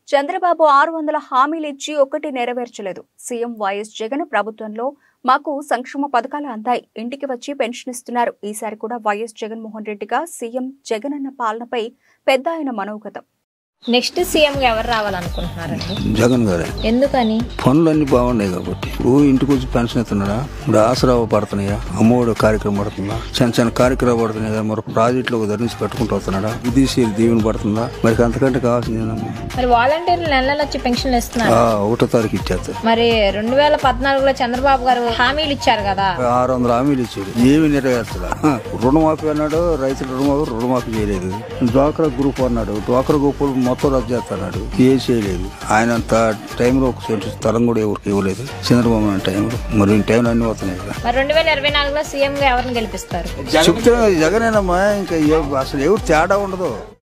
చంద్రబాబు ఆరు వందల హామీలు ఇచ్చి ఒక్కటి నెరవేర్చలేదు సీఎం వైఎస్ జగన్ ప్రభుత్వంలో మాకు సంక్షేమ పథకాలు అందాయి ఇంటికి వచ్చి పెన్షన్ ఇస్తున్నారు ఈసారి కూడా వైఎస్ జగన్మోహన్ రెడ్డిగా సీఎం జగన్ అన్న పాలనపై పెద్ద ఆయన మనోగతం నెక్స్ట్ సీఎం గా ఎవరు రావాలనుకుంటున్నారండి జగన్ గారే ఎందుకని పనులు అన్ని బాగున్నాయి కాబట్టి ఇప్పుడు ఇంటికి వచ్చి పెన్షన్ ఇస్తున్నాడా ఇప్పుడు ఆసరావు పడుతున్నాయా అమ్మఒడి కార్యక్రమం పడుతుందా చిన్న చిన్న కార్యక్రమాలు పడుతున్నాయి కదా మరి ప్రాజెక్టులు ధరించి కట్టుకుంటూ వస్తున్నాడా విదేశీయులు దీవెన పడుతుందా మరి అంతకంటే కావాల్సింది ఏందమ్మా? మరి వాలంటీర్లు నెల నెల వచ్చి పెన్షన్లు ఇస్తున్నారు ఆ ఒకటో తారీఖు ఇచ్చేస్తారు మరి రెండు వేల పద్నాలుగులో చంద్రబాబు గారు హామీలు ఇచ్చారు కదా ఆరు వందల హామీలు ఇచ్చాడు ఏమి నెరవేర్చడా హ, రుణమాఫీ అన్నాడు రైతులు రుణమాఫీ రుణమాఫీ చేయలేదు డ్వాక్రా గ్రూప్ అన్నాడు డ్వాక్రా గ్రూప్ మొత్తం రద్దు చేస్తున్నాడు ఏ చేయలేదు ఆయన అంత టైంలో ఒక సెంటు స్థలం కూడా ఎవరికి ఇవ్వలేదు చంద్రబాబు నాయుడు టైంలో మరి ఈ టైంలో అన్ని వస్తున్నాయి కదా మరి రెండు వేల ఇరవై నాలుగులో సీఎం గా ఎవరిని గెలిపిస్తారు చెప్తున్నా జగనేనమ్మా ఇంకా ఎవ- అసలు ఎవరు తేడా ఉండదు